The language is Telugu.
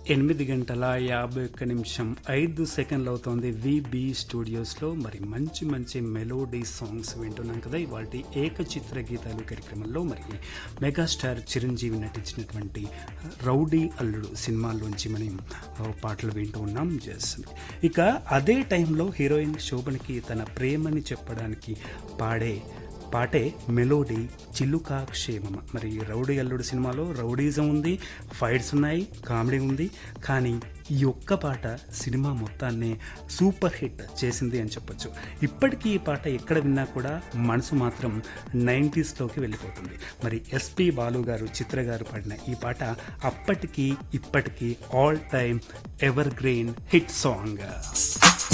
ఎనిమిది గంటల యాభై ఒక్క నిమిషం ఐదు సెకండ్లు అవుతోంది విబి స్టూడియోస్లో మరి మంచి మంచి మెలోడీ సాంగ్స్ వింటున్నాం కదా ఇవాళ ఏకచిత్ర గీతాలు కార్యక్రమంలో మరి మెగాస్టార్ చిరంజీవి నటించినటువంటి రౌడీ అల్లుడు సినిమాల్లోంచి మనం ఆ, పాటలు వింటూ ఉన్నాం జస్ ఇక అదే టైంలో హీరోయిన్ శోభన్కి తన ప్రేమని చెప్పడానికి పాడే పాటే మెలోడీ చిల్లుకా క్షేమమ మరి రౌడీ అల్లుడు సినిమాలో రౌడీజం ఉంది ఫైట్స్ ఉన్నాయి కామెడీ ఉంది కానీ ఈ ఒక్క పాట సినిమా మొత్తాన్ని సూపర్ హిట్ చేసింది అని చెప్పొచ్చు ఇప్పటికీ ఈ పాట ఎక్కడ విన్నా కూడా మనసు మాత్రం నైంటీస్లోకి వెళ్ళిపోతుంది మరి ఎస్పి బాలు గారు చిత్ర గారు పాడిన ఈ పాట అప్పటికి ఇప్పటికీ all time evergreen hit song